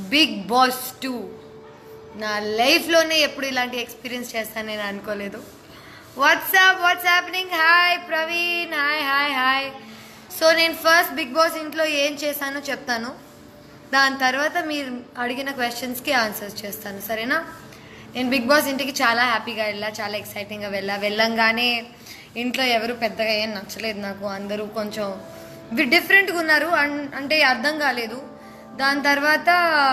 Big boss two నా లైఫ్లోనే ఎప్పుడు ఇలాంటి ఎక్స్పీరియన్స్ చేస్తాను నేను అనుకోలేదు WhatsApp what's happening hi Praveen hi hi hi so నేను ఫస్ట్ బిగ్ బాస్ ఇంట్లో ఏం చేశానో చెప్తాను దాని తర్వాత మీరు అడిగిన క్వశ్చన్స్కి ఆన్సర్స్ చేస్తాను సరేనా నేను బిగ్ బాస్ ఇంటికి చాలా హ్యాపీగా వెళ్ళా చాలా ఎక్సైటింగ్గా వెళ్ళా వెళ్ళంగానే ఇంట్లో ఎవరు పెద్దగా ఏం నచ్చలేదు నాకు అందరూ కొంచెం డిఫరెంట్గా ఉన్నారు అన్- అంటే అర్థం కాలేదు దాని తర్వాత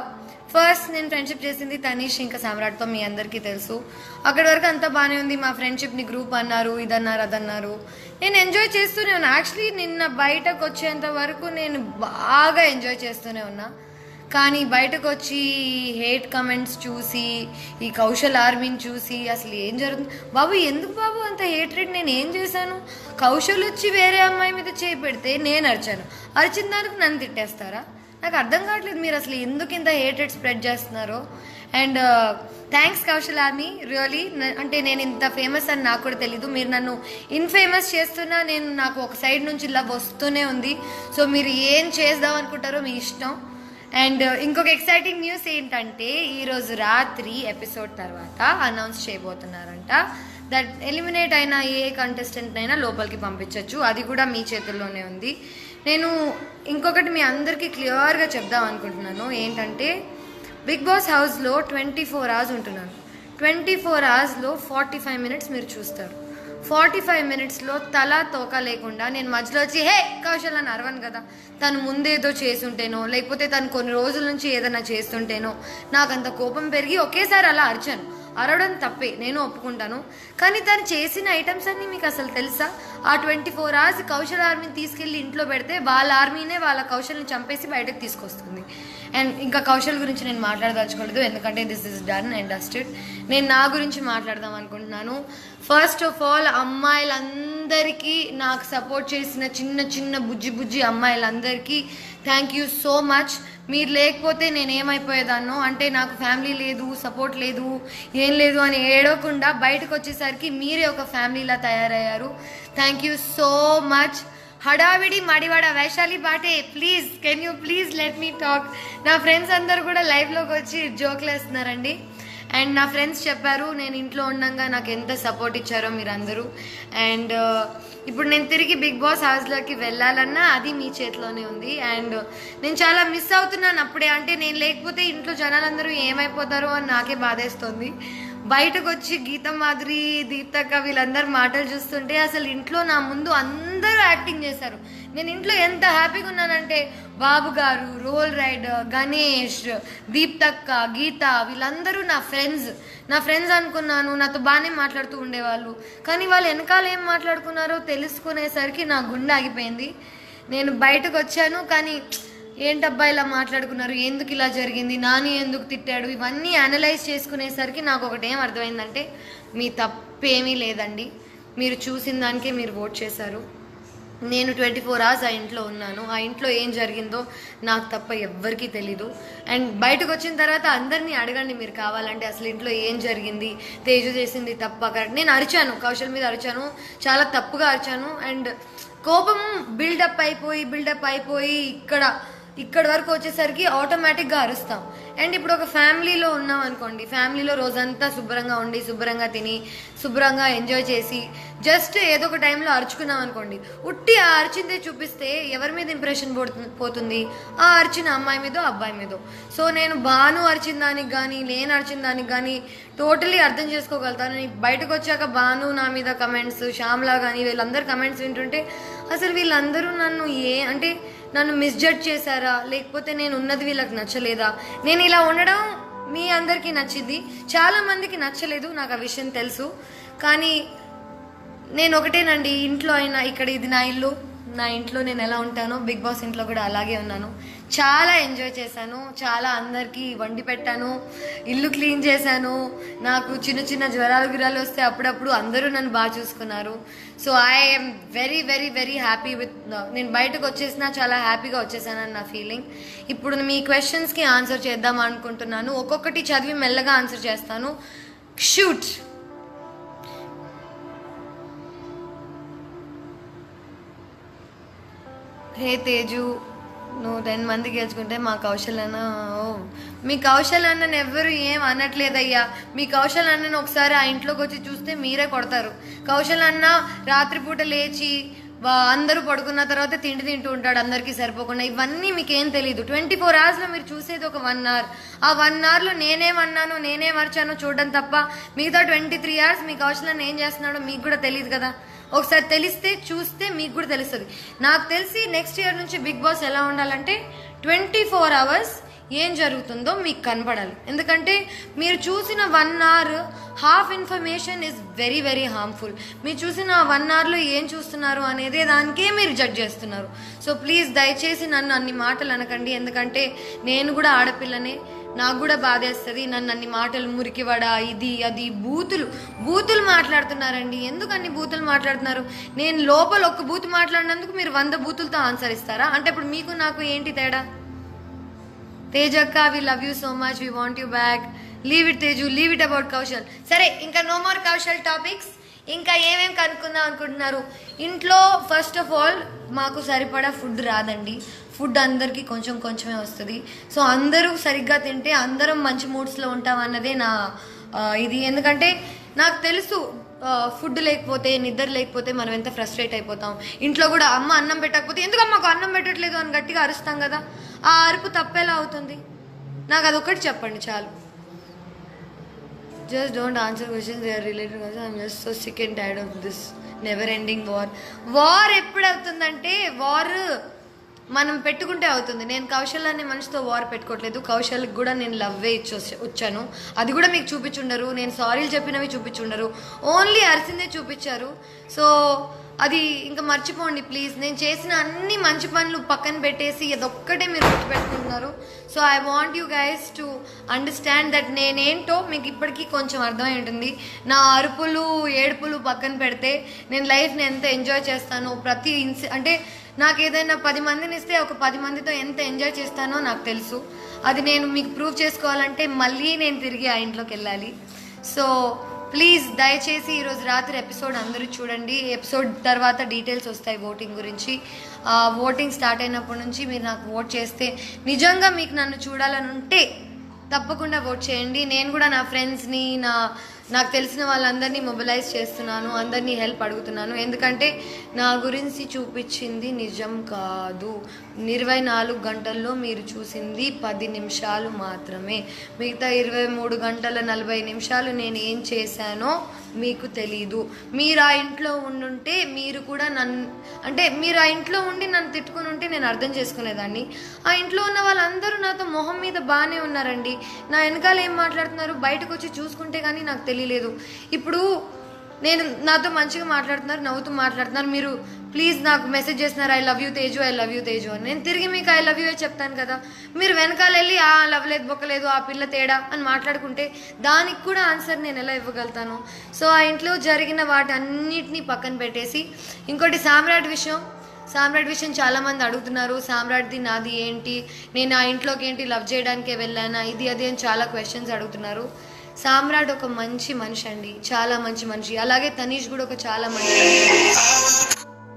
ఫస్ట్ నేను ఫ్రెండ్షిప్ చేసింది తనీష్ ఇంకా సామ్రాట్తో మీ అందరికీ తెలుసు అక్కడి వరకు అంతా బాగానే ఉంది మా ఫ్రెండ్షిప్ని గ్రూప్ అన్నారు ఇదన్నారు అదన్నారు నేను ఎంజాయ్ చేస్తూనే ఉన్నా యాక్చువల్లీ నిన్న బయటకు వచ్చేంత వరకు నేను బాగా ఎంజాయ్ చేస్తూనే ఉన్నా కానీ బయటకు వచ్చి హేట్ కమెంట్స్ చూసి ఈ కౌశల్ ఆర్మీని చూసి అసలు ఏం జరుగుతుంది బాబు ఎందుకు బాబు అంత హేట్రెడ్ నేను ఏం చేశాను కౌశల్ వచ్చి వేరే అమ్మాయి మీద చేయి పెడితే నేను అరిచాను అరిచిన దానికి నన్ను తిట్టేస్తారా నాకు అర్థం కావట్లేదు మీరు అసలు ఎందుకు ఇంత హేటెడ్ స్ప్రెడ్ చేస్తున్నారో and thanks Kaushal army really అంటే నేను ఇంత ఫేమస్ అని నాకు కూడా తెలీదు మీరు నన్ను ఇన్ఫేమస్ చేస్తున్నా నేను నాకు ఒక సైడ్ నుంచి లవ్ వస్తూనే ఉంది సో మీరు ఏం చేద్దాం అనుకుంటారో మీ ఇష్టం అండ్ ఇంకొక ఎక్సైటింగ్ న్యూస్ ఏంటంటే ఈరోజు రాత్రి ఎపిసోడ్ తర్వాత అనౌన్స్ చేయబోతున్నారంట దట్ ఎలిమినేట్ అయిన ఏ కంటెస్టెంట్ అయినా లోపలికి పంపించవచ్చు అది కూడా మీ చేతుల్లోనే ఉంది నేను ఇంకొకటి మీ అందరికీ క్లియర్గా చెప్దాం అనుకుంటున్నాను ఏంటంటే బిగ్ బాస్ హౌస్లో ట్వంటీ ఫోర్ అవర్స్ ఉంటున్నాను ట్వంటీ ఫోర్ అవర్స్లో ఫార్టీ ఫైవ్ మినిట్స్ మీరు చూస్తారు ఫార్టీ ఫైవ్ మినిట్స్లో తల తోక లేకుండా నేను మధ్యలో వచ్చి హే కౌశల్ అని అరవను కదా తను ముందేదో చేసుంటేనో లేకపోతే తను కొన్ని రోజుల నుంచి ఏదైనా చేస్తుంటేనో నాకు అంత కోపం పెరిగి ఒకేసారి అలా అరిచాను అరవడం తప్పే నేను ఒప్పుకుంటాను కానీ తను చేసిన ఐటమ్స్ అన్నీ మీకు అసలు తెలుసా ఆ ట్వంటీ ఫోర్ అవర్స్ కౌశల్ ఆర్మీని తీసుకెళ్ళి ఇంట్లో పెడితే వాళ్ళ ఆర్మీనే వాళ్ళ కౌశల్ని చంపేసి బయటకు తీసుకొస్తుంది అండ్ ఇంకా కౌశల్ గురించి నేను మాట్లాడదలుచుకోలేదు ఎందుకంటే this is done and dusted నేను నా గురించి మాట్లాడదాం అనుకుంటున్నాను ఫస్ట్ ఆఫ్ ఆల్ అమ్మాయిలందరికీ నాకు సపోర్ట్ చేసిన చిన్న చిన్న బుజ్జి బుజ్జి అమ్మాయిలందరికీ థ్యాంక్ యూ సో మచ్ మీరు లేకపోతే నేను ఏమైపోయేదాన్నో అంటే నాకు ఫ్యామిలీ లేదు సపోర్ట్ లేదు ఏం లేదు అని ఏడవకుండా బయటకు వచ్చేసరికి మీరే ఒక ఫ్యామిలీలా తయారయ్యారు థ్యాంక్ యూ సో మచ్ హడావిడి మడివాడ వైశాలి బాటే please can you please let me talk నా ఫ్రెండ్స్ అందరు కూడా లైవ్లోకి వచ్చి జోక్లు వేస్తున్నారండి అండ్ నా ఫ్రెండ్స్ చెప్పారు నేను ఇంట్లో ఉండగా నాకు ఎంత సపోర్ట్ ఇచ్చారో మీరు అందరూ అండ్ ఇప్పుడు నేను తిరిగి బిగ్ బాస్ హౌస్లోకి వెళ్ళాలన్నా అది మీ చేతిలోనే ఉంది అండ్ నేను చాలా మిస్ అవుతున్నాను అప్పుడే అంటే నేను లేకపోతే ఇంట్లో జనాలందరూ ఏమైపోతారో అని నాకే బాధేస్తుంది బయటకు వచ్చి గీత మాధురి దీప్తక్క వీళ్ళందరూ మాటలు చూస్తుంటే అసలు ఇంట్లో నా ముందు అందరూ యాక్టింగ్ చేశారు నేను ఇంట్లో ఎంత హ్యాపీగా ఉన్నానంటే బాబు గారు రోల్ రైడర్ గణేష్ దీప్తక్క గీత వీళ్ళందరూ నా ఫ్రెండ్స్ నా ఫ్రెండ్స్ అనుకున్నాను నాతో బాగానే మాట్లాడుతూ ఉండేవాళ్ళు కానీ వాళ్ళు వెనకాల ఏం మాట్లాడుకున్నారో తెలుసుకునేసరికి నా గుండె ఆగిపోయింది నేను బయటకు వచ్చాను కానీ ఏంటబ్బా ఇలా మాట్లాడుకున్నారు ఎందుకు ఇలా జరిగింది నాని ఎందుకు తిట్టాడు ఇవన్నీ అనలైజ్ చేసుకునేసరికి నాకు ఒకటి ఏం అర్థమైందంటే మీ తప్పేమీ లేదండి మీరు చూసిన దానికే మీరు ఓట్ చేశారు నేను ట్వంటీ ఫోర్ అవర్స్ ఆ ఇంట్లో ఉన్నాను ఆ ఇంట్లో ఏం జరిగిందో నాకు తప్ప ఎవ్వరికీ తెలీదు అండ్ బయటకు వచ్చిన తర్వాత అందరినీ అడగండి మీరు కావాలంటే అసలు ఇంట్లో ఏం జరిగింది తేజు చేసింది తప్ప కరెక్ట్ నేను అరిచాను కౌశల్ మీద అరిచాను చాలా తప్పుగా అరిచాను అండ్ కోపం బిల్డప్ అయిపోయి బిల్డప్ అయిపోయి ఇక్కడ ఇక్కడ వరకు వచ్చేసరికి ఆటోమేటిక్గా అరుస్తాం అండ్ ఇప్పుడు ఒక ఫ్యామిలీలో ఉన్నాం అనుకోండి ఫ్యామిలీలో రోజంతా శుభ్రంగా ఉండి శుభ్రంగా తిని శుభ్రంగా ఎంజాయ్ చేసి జస్ట్ ఏదో ఒక టైంలో అరుచుకున్నాం అనుకోండి ఉట్టి ఆ అరిచిందే చూపిస్తే ఎవరి మీద ఇంప్రెషన్ పోతుంది ఆ అరిచిన అమ్మాయి మీదో అబ్బాయి మీదో సో నేను బాను అరిచిన దానికి కానీ నేను అరిచిన దానికి కానీ టోటలీ అర్థం చేసుకోగలుగుతాను నేను బయటకు వచ్చాక బాను నా మీద కమెంట్స్ శ్యామ్లా కానీ వీళ్ళందరూ కమెంట్స్ వింటుంటే అసలు వీళ్ళందరూ నన్ను ఏ అంటే నన్ను మిస్జడ్జ్ చేశారా లేకపోతే నేను ఉన్నది వీళ్ళకి నచ్చలేదా నేను ఇలా ఉండడం మీ అందరికీ నచ్చింది చాలా మందికి నచ్చలేదు నాకు ఆ విషయం తెలుసు కానీ నేను ఒకటేనండి ఇంట్లో అయినా ఇక్కడ ఇది నా ఇల్లు నా ఇంట్లో నేను ఎలా ఉంటానో బిగ్ బాస్ ఇంట్లో కూడా అలాగే ఉన్నాను చాలా ఎంజాయ్ చేశాను చాలా అందరికీ వండి పెట్టాను ఇల్లు క్లీన్ చేశాను నాకు చిన్న చిన్న జ్వరాలు గిరాలు వస్తే అప్పుడప్పుడు అందరూ నన్ను బాగా చూసుకున్నారు so I'm very very very happy with నేను బయటకు వచ్చేసినా చాలా హ్యాపీగా వచ్చేసానని నా ఫీలింగ్ ఇప్పుడు మీ క్వశ్చన్స్కి ఆన్సర్ చేద్దాం అనుకుంటున్నాను ఒక్కొక్కటి చదివి మెల్లగా ఆన్సర్ చేస్తాను షూట్ హే తేజు నువ్వు టెన్ మంది గెలుచుకుంటే మా కౌశల్ అన్న ఓ, మీ కౌశల్ అన్నని ఎవ్వరు ఏం అనట్లేదయ్యా మీ కౌశల్ అన్నని ఒకసారి ఆ ఇంట్లోకి వచ్చి చూస్తే మీరే కొడతారు కౌశల్ అన్న రాత్రిపూట లేచి వా- అందరూ పడుకున్న తర్వాత తిండి తింటూ ఉంటాడు అందరికీ సరిపోకుండా ఇవన్నీ మీకేం తెలియదు ట్వంటీ ఫోర్ అవర్స్లో మీరు చూసేది ఒక వన్ అవర్ ఆ వన్ అవర్లో నేనేమన్నాను నేనేమర్చానో చూడడం తప్ప మిగతా ట్వంటీ త్రీ అవర్స్ మీ కౌశల్ ఏం చేస్తున్నాడో మీకు కూడా తెలియదు కదా ఒకసారి తెలిస్తే చూస్తే మీకు కూడా తెలుస్తుంది నాకు తెలిసి నెక్స్ట్ ఇయర్ నుంచి బిగ్ బాస్ ఎలా ఉండాలంటే ట్వంటీ ఫోర్ అవర్స్ ఏం జరుగుతుందో మీకు కనపడాలి ఎందుకంటే మీరు చూసిన one hour half information is very very harmful మీరు చూసిన వన్ అవర్లో ఏం చూస్తున్నారు అనేది దానికే మీరు జడ్జ్ చేస్తున్నారు సో ప్లీజ్ దయచేసి నన్ను అన్ని మాటలు అనకండి ఎందుకంటే నేను కూడా ఆడపిల్లనే నాకు కూడా బాధేస్తుంది నన్ను అన్ని మాటలు మురికివడ ఇది అది బూతులు బూతులు మాట్లాడుతున్నారండి ఎందుకు అన్ని బూతులు మాట్లాడుతున్నారు నేను లోపల ఒక్క బూత్ మాట్లాడినందుకు మీరు వంద బూతులతో ఆన్సర్ ఇస్తారా అంటే ఇప్పుడు మీకు నాకు ఏంటి తేడా తేజక్క we love you so much we want you back leave it Teju leave it about Kaushal సరే ఇంకా నో మోర్ కౌశల్ టాపిక్స్ ఇంకా ఏమేం కనుక్కుందాం అనుకుంటున్నారు ఇంట్లో ఫస్ట్ ఆఫ్ ఆల్ మాకు సరిపడా ఫుడ్ రాదండి ఫుడ్ అందరికీ కొంచెం కొంచెమే వస్తుంది సో అందరూ సరిగ్గా తింటే అందరం మంచి మూడ్స్లో ఉంటాం అన్నదే నా ఆ, ఇది ఎందుకంటే నాకు తెలుసు ఫుడ్ లేకపోతే నిద్ర లేకపోతే మనం ఎంత ఫ్రస్ట్రేట్ అయిపోతాం ఇంట్లో కూడా అమ్మ అన్నం పెట్టకపోతే ఎందుకు అమ్మకు అన్నం పెట్టట్లేదు అని గట్టిగా అరుస్తాం కదా ఆ అరుపు తప్పేలా అవుతుంది నాకు అదొకటి చెప్పండి చాలు just don't answer questions they are related question I'm just so sick and tired of this never ending war war ఎప్పుడు అవుతుందంటే వార్ మనం పెట్టుకుంటే అవుతుంది నేను కౌశల్ అనే మనిషితో వార్ పెట్టుకోవట్లేదు కౌశల్కి కూడా నేను లవ్వే ఇచ్చి వచ్చ- వచ్చాను అది కూడా మీకు చూపించుండరు నేను సారీలు చెప్పినవి చూపించుండరు ఓన్లీ అరిసిందే చూపించారు సో అది ఇంకా మర్చిపోండి ప్లీజ్ నేను చేసిన అన్ని మంచి పనులు పక్కన పెట్టేసి అదొక్కటే మీరు గుర్తుపెట్టుకుంటున్నారు so I want you guys to understand that నేనేంటో మీకు ఇప్పటికీ కొంచెం అర్థమై ఉంటుంది నా అరుపులు ఏడుపులు పక్కన పెడితే నేను లైఫ్ని ఎంత ఎంజాయ్ చేస్తానో ప్రతి ఇన్సి అంటే నాకు ఏదైనా పది మందిని ఇస్తే ఒక పది మందితో ఎంత ఎంజాయ్ చేస్తానో నాకు తెలుసు అది నేను మీకు ప్రూవ్ చేసుకోవాలంటే మళ్ళీ నేను తిరిగి ఆ ఇంట్లోకి వెళ్ళాలి సో ప్లీజ్ దయచేసి ఈరోజు రాత్రి ఎపిసోడ్ అందరూ చూడండి ఎపిసోడ్ తర్వాత డీటెయిల్స్ వస్తాయి ఓటింగ్ గురించి ఆ ఓటింగ్ స్టార్ట్ అయినప్పటి నుంచి మీరు నాకు ఓట్ చేస్తే నిజంగా మీకు నన్ను చూడాలని ఉంటే తప్పకుండా ఓట్ చేయండి నేను కూడా నా ఫ్రెండ్స్ని నా నాకు తెలిసిన వాళ్ళందరినీ మొబిలైజ్ చేస్తున్నాను అందరినీ హెల్ప్ అడుగుతున్నాను ఎందుకంటే నా గురించి చూపించింది నిజం కాదు ఇరవై నాలుగు గంటల్లో మీరు చూసింది పది నిమిషాలు మాత్రమే మిగతా ఇరవై మూడు గంటల నలభై నిమిషాలు నేను ఏం చేశానో మీకు తెలీదు మీరు ఆ ఇంట్లో ఉండుంటే మీరు కూడా నన్ను అంటే మీరు ఆ ఇంట్లో ఉండి నన్ను తిట్టుకుని ఉంటే నేను అర్థం చేసుకునేదాన్ని ఆ ఇంట్లో ఉన్న వాళ్ళందరూ నాతో మొహం మీద బాగానే ఉన్నారండి నా వెనకాల ఏం మాట్లాడుతున్నారు బయటకు వచ్చి చూసుకుంటే కానీ నాకు తెలియలేదు ఇప్పుడు నేను నాతో మంచిగా మాట్లాడుతున్నారు నవ్వుతూ మాట్లాడుతున్నారు మీరు ప్లీజ్ నాకు మెసేజ్ చేస్తున్నారు I love you Teju I love you Teju అని నేను తిరిగి మీకు ఐ లవ్ యూ చెప్తాను కదా మీరు వెనకాల వెళ్ళి ఆ లవ్ లేదు బొక్కలేదు ఆ పిల్ల తేడా అని మాట్లాడుకుంటే దానికి కూడా ఆన్సర్ నేను ఎలా ఇవ్వగలుగుతాను సో ఆ ఇంట్లో జరిగిన వాటన్నిటిని పక్కన పెట్టేసి ఇంకోటి సామ్రాట్ విషయం సామ్రాట్ విషయం చాలా మంది అడుగుతున్నారు సామ్రాట్ది నాది ఏంటి నేను ఆ ఇంట్లోకి ఏంటి లవ్ చేయడానికే వెళ్ళానా ఇది అది అని చాలా క్వశ్చన్స్ అడుగుతున్నారు సామ్రాట్ ఒక మంచి మనిషి అండి చాలా మంచి మనిషి అలాగే తనీష్ కూడా ఒక చాలా మంచి మనిషి.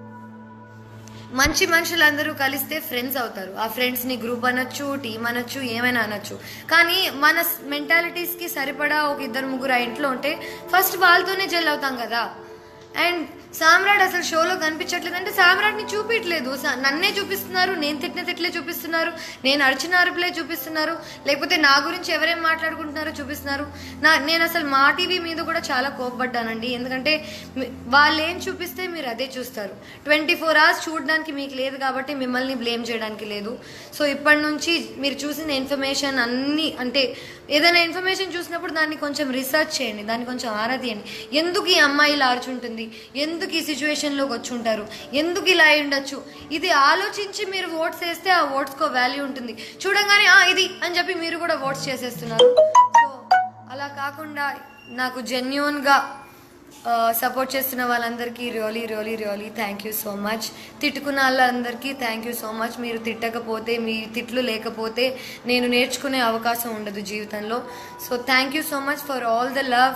మంచి మనుషులందరూ కలిస్తే ఫ్రెండ్స్ అవుతారు ఆ ఫ్రెండ్స్ని గ్రూప్ అనొచ్చు టీం అనొచ్చు ఏమైనా అనొచ్చు కానీ మన మెంటాలిటీస్కి సరిపడా ఒక ఇద్దరు ముగ్గురు ఆ ఇంట్లో ఉంటే ఫస్ట్ వాళ్ళతోనే జెల్ అవుతాం కదా అండ్ సామ్రాట్ అసలు షోలో కనిపించట్లేదు అంటే సామ్రాట్ని చూపించట్లేదు సా- నన్నే చూపిస్తున్నారు నేను తిట్టిన తిట్లే చూపిస్తున్నారు నేను అరిచిన అరుపులే చూపిస్తున్నారు లేకపోతే నా గురించి ఎవరేం మాట్లాడుకుంటున్నారో చూపిస్తున్నారు నా నేను అసలు మా టీవీ మీద కూడా చాలా కోపపడ్డానండి ఎందుకంటే మీ- వాళ్ళు ఏం చూపిస్తే మీరు అదే చూస్తారు ట్వంటీ ఫోర్ అవర్స్ చూడడానికి మీకు లేదు కాబట్టి మిమ్మల్ని బ్లేమ్ చేయడానికి లేదు సో ఇప్పటి నుంచి మీరు చూసిన ఇన్ఫర్మేషన్ అన్ని అంటే ఏదైనా ఇన్ఫర్మేషన్ చూసినప్పుడు దాన్ని కొంచెం రీసెర్చ్ చేయండి దాన్ని కొంచెం ఆరా తీయండి ఎందుకు ఈ అమ్మాయి ఇలా అరుచుంటుంది ఎందుకు ఈ సిచ్యువేషన్లోకి వచ్చి ఉంటారు ఎందుకు ఇలా అయి ఉండొచ్చు ఇది ఆలోచించి మీరు ఓట్స్ వేస్తే ఆ ఓట్స్కో వాల్యూ ఉంటుంది చూడంగానే "ఆ, ఇది అని చెప్పి మీరు కూడా ఓట్స్ చేసేస్తున్నారు సో అలా కాకుండా నాకు జెన్యున్గా సపోర్ట్ చేస్తున్న వాళ్ళందరికీ really really really thank you so much తిట్టుకున్న వాళ్ళందరికీ థ్యాంక్ యూ సో మచ్ మీరు తిట్టకపోతే మీ తిట్లు లేకపోతే నేను నేర్చుకునే అవకాశం ఉండదు జీవితంలో so thank you so much for all the love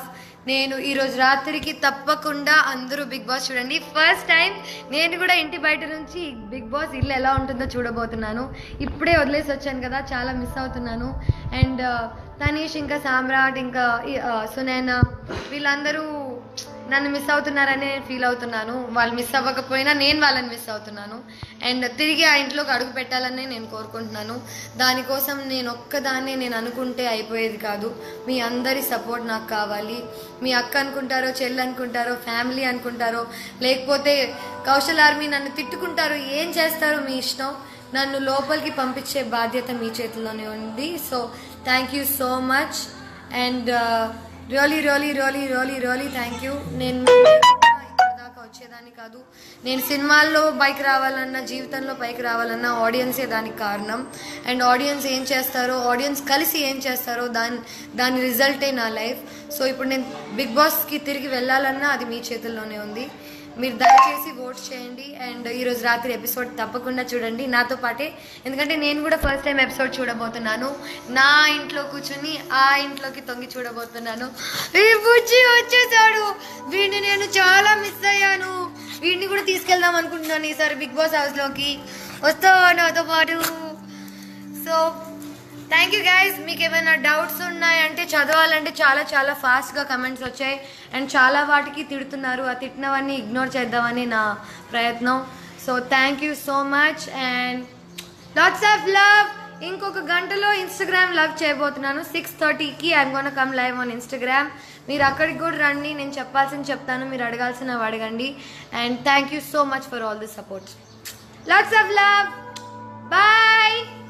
నేను ఈరోజు రాత్రికి తప్పకుండా అందరూ బిగ్ బాస్ చూడండి ఫస్ట్ టైం నేను కూడా ఇంటి బయట నుంచి బిగ్ బాస్ ఇల్లు ఎలా ఉంటుందో చూడబోతున్నాను ఇప్పుడే వదిలేసి వచ్చాను కదా చాలా మిస్ అవుతున్నాను అండ్ తనీష్ ఇంకా సామ్రాట్ ఇంకా ఈ, ఆ, సునైనా వీళ్ళందరూ నన్ను మిస్ అవుతున్నారని నేను ఫీల్ అవుతున్నాను వాళ్ళు మిస్ అవ్వకపోయినా నేను వాళ్ళని మిస్ అవుతున్నాను అండ్ తిరిగి ఆ ఇంట్లోకి అడుగు పెట్టాలని నేను కోరుకుంటున్నాను దానికోసం నేను ఒక్కదాన్నే నేను అనుకుంటే అయిపోయేది కాదు మీ అందరి సపోర్ట్ నాకు కావాలి మీ అక్క అనుకుంటారో చెల్లి అనుకుంటారో ఫ్యామిలీ అనుకుంటారో లేకపోతే కౌశల్ ఆర్మీ నన్ను తిట్టుకుంటారో ఏం చేస్తారో మీ ఇష్టం నన్ను లోపలికి పంపించే బాధ్యత మీ చేతిలోనే ఉంది so thank you so much and really really really really really thank you నేను మీ లేకుండా ఇక్కడ దాకా వచ్చేదాన్ని కాదు నేను సినిమాల్లో పైకి రావాలన్నా జీవితంలో పైకి రావాలన్నా ఆడియన్సే దానికి కారణం అండ్ ఆడియన్స్ ఏం చేస్తారో ఆడియన్స్ కలిసి ఏం చేస్తారో దాని దాని రిజల్టే నా లైఫ్ సో ఇప్పుడు నేను బిగ్ బాస్కి తిరిగి వెళ్ళాలన్నా అది మీ చేతుల్లోనే ఉంది మీరు దయచేసి ఓట్ చేయండి అండ్ ఈరోజు రాత్రి ఎపిసోడ్ తప్పకుండా చూడండి నాతో పాటే ఎందుకంటే నేను కూడా ఫస్ట్ టైం ఎపిసోడ్ చూడబోతున్నాను నా ఇంట్లో కూర్చుని ఆ ఇంట్లోకి తొంగి చూడబోతున్నాను ఈ బుజ్జి వచ్చేసాడు వీడిని నేను చాలా మిస్ అయ్యాను వీడిని కూడా తీసుకెళ్దాం అనుకుంటున్నాను ఈసారి బిగ్ బాస్ హౌస్లోకి వస్తావా నాతో పాటు సో థ్యాంక్ యూ గైస్ మీకు ఏమైనా డౌట్స్ ఉన్నాయంటే చదవాలంటే చాలా చాలా ఫాస్ట్గా కమెంట్స్ వచ్చాయి అండ్ చాలా వాటికి తిడుతున్నారు ఆ తిట్టినవన్నీ ఇగ్నోర్ చేద్దామని నా ప్రయత్నం so thank you so much and lots of love ఇంకొక గంటలో ఇన్స్టాగ్రామ్ లవ్ చేయబోతున్నాను సిక్స్ థర్టీకి I'm gonna come live on Instagram మీరు అక్కడికి కూడా రండి నేను చెప్పాల్సింది చెప్తాను మీరు అడగాల్సినవి అడగండి and thank you so much for all the support lots of love bye